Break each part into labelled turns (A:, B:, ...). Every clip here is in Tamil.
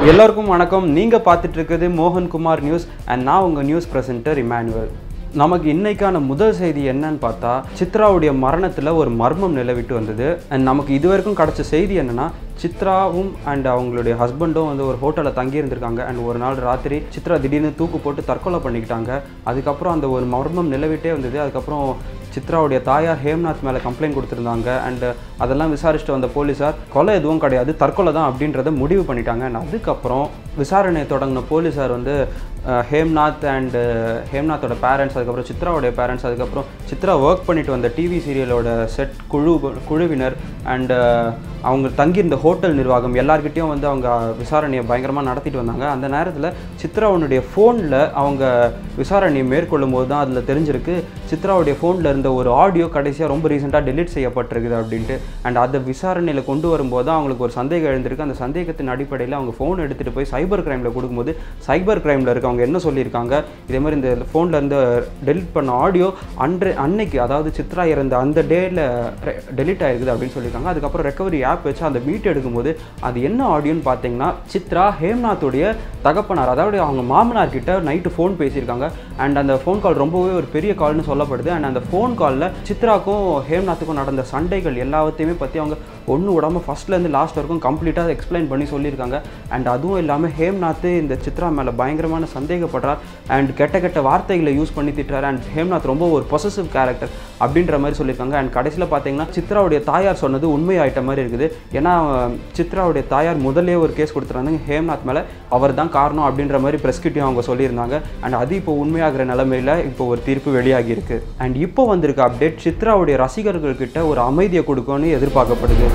A: எல்லாருக்கும் வணக்கம் நீங்கள் பார்த்துட்டு இருக்கிறது மோகன்குமார் நியூஸ் அண்ட் நான் உங்கள் நியூஸ் பிரசன்டர் இமானுவல் நமக்கு இன்னைக்கான முதல் செய்தி என்னன்னு பார்த்தா சித்ராவுடைய மரணத்தில் ஒரு மர்மம் நிலவிட்டு வந்தது அண்ட் நமக்கு இது வரைக்கும் கிடைச்ச செய்தி என்னன்னா சித்ராவும் அண்ட் அவங்களுடைய ஹஸ்பண்டும் வந்து ஒரு ஹோட்டலில் தங்கி இருந்திருக்காங்க அண்ட் ஒரு நாள் ராத்திரி சித்ரா திடீர்னு தூக்கு போட்டு தற்கொலை பண்ணிக்கிட்டாங்க அதுக்கப்புறம் அந்த ஒரு மர்மம் நிலவிட்டே வந்தது அதுக்கப்புறம் சித்ராவுடைய தாயார் ஹேம்நாத் மேலே கம்ப்ளைண்ட் கொடுத்துருந்தாங்க அண்ட் அதெல்லாம் விசாரிச்சுட்டு வந்த போலீஸார் கொலை எதுவும் கிடையாது தற்கொலை தான் அப்படின்றத முடிவு பண்ணிட்டாங்க அண்ட் அதுக்கப்புறம் விசாரணையை தொடங்கின போலீஸார் வந்து அஹ், ஹேம்நாத் அண்ட் ஹேம்நாத்தோட பேரண்ட்ஸ் அதுக்கப்புறம் சித்ராவுடைய பேரண்ட்ஸ் அதுக்கப்புறம் சித்ரா ஒர்க் பண்ணிட்டு வந்த டிவி சீரியலோட செட் குழு குழுவினர் அண்ட் அவங்க தங்கியிருந்த ஹோட்டல் நிர்வாகம் எல்லார்கிட்டயும் வந்து அவங்க விசாரணையை பயங்கரமாக நடத்திட்டு வந்தாங்க அந்த நேரத்தில் சித்ராவுடைய ஃபோனில் அவங்க விசாரணையை மேற்கொள்ளும் போது தான் அதில் தெரிஞ்சிருக்கு சித்ராவுடைய ஃபோனில் இருந்த ஒரு ஆடியோ கடைசியாக ரொம்ப ரீசெண்டாக டெலீட் செய்யப்பட்டிருக்குது அப்படின்ட்டு அண்ட் அதை விசாரணையில் கொண்டு வரும்போது தான் அவங்களுக்கு ஒரு சந்தேகம் எழுந்திருக்கு அந்த சந்தேகத்தின் அடிப்படையில் அவங்க ஃபோன் எடுத்துகிட்டு போய் சைபர் கிரைமில் கொடுக்கும்போது சைபர் கிரைமில் இருக்கவங்க என்ன சொல்லியிருக்காங்க இதே மாதிரி இந்த ஃபோனில் இருந்து டெலிட் பண்ண ஆடியோ அன்றை அன்னைக்கு அதாவது சித்ரா இறந்த அந்த டேயில் டெலிட் ஆயிருக்குது அப்படின்னு சொல்லியிருக்காங்க அதுக்கப்புறம் ரெக்கவரி ஆப் வச்சு அந்த மீட் எடுக்கும்போது அது என்ன ஆடியோன்னு பார்த்தீங்கன்னா சித்ரா ஹேம்நாத்துடைய தகப்பனார் அதாவது அவங்க மாமனார் கிட்ட நைட்டு ஃபோன் பேசியிருக்காங்க அண்ட் அந்த ஃபோன் கால் ரொம்பவே ஒரு பெரிய கால்னு சொல்லப்படுது அண்ட் அந்த ஃபோன் காலில் சித்ராக்கும் ஹேம்நாத்துக்கும் நடந்த சண்டைகள் எல்லாத்தையுமே பற்றி அவங்க ஒன்று விடாம ஃபர்ஸ்ட்லேருந்து லாஸ்ட் வரைக்கும் கம்ப்ளீட்டாக எக்ஸ்பிளைன் பண்ணி சொல்லியிருக்காங்க அண்ட் அதுவும் இல்லாமல் ஹேம்நாத் இந்த சித்ரா மேலே பயங்கரமான சந்தேகப்படுறார் அண்ட் கெட்ட கெட்ட வார்த்தைகளை யூஸ் பண்ணி திட்டுறாரு அண்ட் ஹேம்நாத் ரொம்ப ஒரு பொசசிவ் கேரக்டர் அப்படின்ற மாதிரி சொல்லியிருக்காங்க அண்ட் கடைசியில் பார்த்தீங்கன்னா சித்ராவுடைய தாயார் சொன்னது உண்மையாயிட்ட மாதிரி இருக்குது ஏன்னா அஹ், சித்ராவுடைய தாயார் முதல்லே ஒரு கேஸ் கொடுத்துருந்தாங்க ஹேம்நாத் மேலே அவர் தான் காரணம் அப்படின்ற மாதிரி ப்ரெஸ்கிட்டையும் அவங்க சொல்லியிருந்தாங்க அண்ட் அது இப்போ உண்மையாகிற நிலமையில இப்போ ஒரு தீர்ப்பு வெளியாகி இருக்கு அண்ட் இப்போ வந்திருக்க அப்டேட் சித்ராவுடைய ரசிகர்கள் கிட்ட ஒரு அமைதியை கொடுக்கும்னு எதிர்பார்க்கப்படுது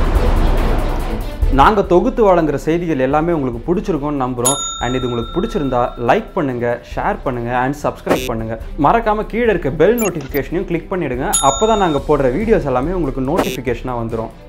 A: நாங்கள் தொகுத்து வழங்குற செய்திகள் எல்லாமே உங்களுக்கு பிடிச்சிருக்கும்னு நம்புகிறோம் அண்ட் இது உங்களுக்கு பிடிச்சிருந்தா லைக் பண்ணுங்கள் ஷேர் பண்ணுங்கள் அண்ட் சப்ஸ்கிரைப் பண்ணுங்கள் மறக்காமல் கீழே இருக்க பெல் நோட்டிஃபிகேஷனையும் கிளிக் பண்ணிவிடுங்க அப்போ தான் நாங்கள் போடுற வீடியோஸ் எல்லாமே உங்களுக்கு நோட்டிஃபிகேஷனாக வந்துடும்